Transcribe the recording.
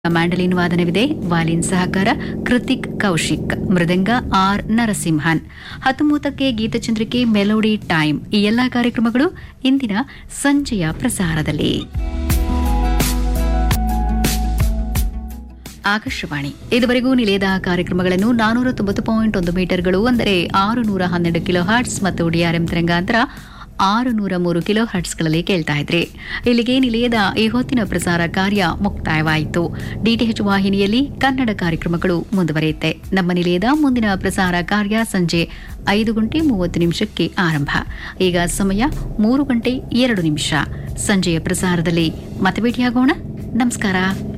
mandolin ವಾದನವಿದೆ violin ಸಹಕಾರ ಕೃತಿಕ್ ಕೌಶಿಕ್ ಮೃದಂಗ ಆರ್ ನರಸಿಂಹನ್ ಹತ್ತೊಂಬತ್ತಕ್ಕೆ ಗೀತಚಂದ್ರಿಕೆ ಮೆಲೋಡಿ ಟೈಮ್ ಈ ಎಲ್ಲಾ ಕಾರ್ಯಕ್ರಮಗಳು ಇಂದಿನ ಸಂಜೆಯ ಪ್ರಸಾರದಲ್ಲಿ ಆಕಾಶವಾಣಿ ಇದುವರೆಗೂ ನಿಲಯದ ಕಾರ್ಯಕ್ರಮಗಳನ್ನು ನಾನೂರ ತೊಂಬತ್ತು ಪಾಯಿಂಟ್ ಒಂದು ಮೀಟರ್ಗಳು ಅಂದರೆ ಆರು ನೂರ ಹನ್ನೆರಡು ಕಿಲೋ ಹರ್ಟ್ಸ್ ಮತ್ತು ಡಿಆರ್ಎಂ ತರಂಗಾಂತರ ಆರು ನೂರ ಮೂರು ಕಿಲೋ ಹರ್ಟ್ಸ್ಗಳಲ್ಲಿ ಕೇಳ್ತಾ ಇದ್ರಿ ಇಲ್ಲಿಗೆ ನಿಲಯದ ಈ ಹೊತ್ತಿನ ಪ್ರಸಾರ ಕಾರ್ಯ ಮುಕ್ತಾಯವಾಯಿತು ಡಿಟಿಎಚ್ ವಾಹಿನಿಯಲ್ಲಿ ಕನ್ನಡ ಕಾರ್ಯಕ್ರಮಗಳು ಮುಂದುವರಿಯುತ್ತೆ ನಮ್ಮ ನಿಲಯದ ಮುಂದಿನ ಪ್ರಸಾರ ಕಾರ್ಯ ಸಂಜೆ ಐದು ಗಂಟೆ ಮೂವತ್ತು ನಿಮಿಷಕ್ಕೆ ಆರಂಭ ಈಗ ಸಮಯ ಮೂರು ಗಂಟೆ ಎರಡು ನಿಮಿಷ ಸಂಜೆಯ ಪ್ರಸಾರದಲ್ಲಿ ಮತ್ತೆ ಭೇಟಿಯಾಗೋಣ ನಮಸ್ಕಾರ